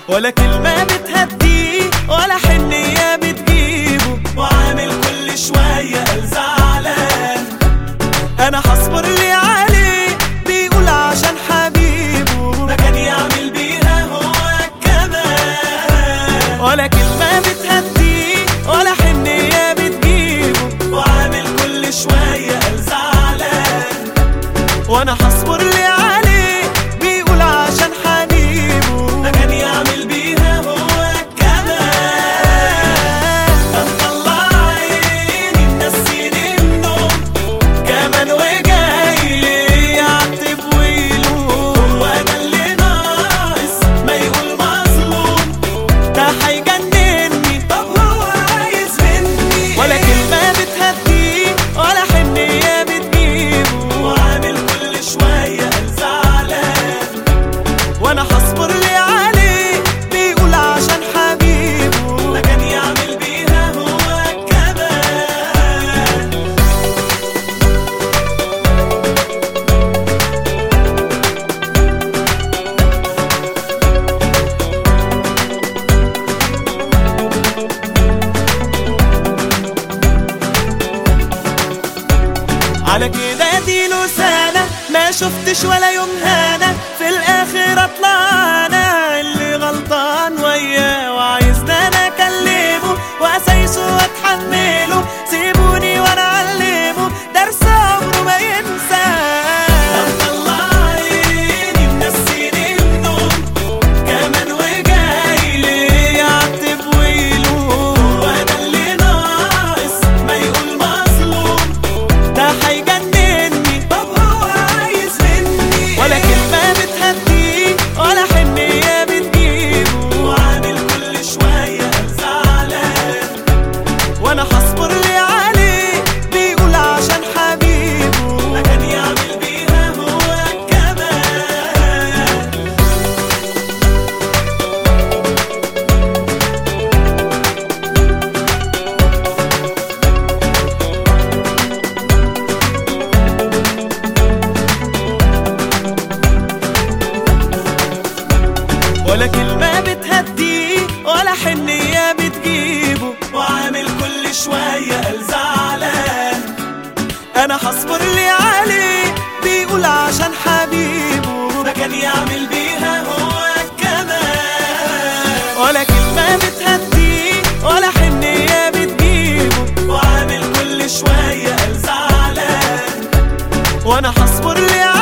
ولا كلمة بتهديه ولا حنية بتجيبه وعامل كل شوية قال زعلان أنا هصبر لي عليه بيقول عشان حبيبه ما كان يعمل بيها هو كمان ولا كلمة بتهديه ولا حنية بتجيبه وعامل كل شوية قال زعلان وانا هصبر لي عليه بيقول عشان حبيبه ما كان يعمل بيها هو كمان ده مطلع عيني منسيني النوم كمان وجاي لي يعتب ويلوم وانا اللي ناقص ما يقول مظلوم ده هيجنني طب هو عايز مني ولا كلمة بتهديه ولا حنية بتجيبه وعامل كل شوية قال زعلان وانا هصبر لي عليه بيقول عشان حبيبه ما كان يعمل بيها هو كمان على كده اديله سنة ما شفتش ولا يوم هنا في الاخر اطلع انا اللي غلطان وياه وعايزني انا اكلمه واسايسه واتحمله سيبوني وانا اعلمه درس عمره ما ينساه مطلع عيني منسيني النوم كمان وجاي لي يعتب ويلوم وانا اللي ناقص ما يقول مظلوم ده هيجنني طب هو عايز مني ولا كلمة بتهديه ولا حنية بتجيبه وعامل كل شوية قال زعلان وانا هصبر لي عليه بيقول عشان حبيبه ما كان يعمل بيها هو كمان ولا كلمة بتهديه ولا حنية بتجيبه وعامل كل شوية قال زعلان أنا هصبر لي عليه بيقول عشان حبيبه ما كان يعمل بيها هو كمان ولا كلمة بتهديه ولا حنية بتجيبه وعامل كل شوية قال زعلان وأنا هصبر لي عليه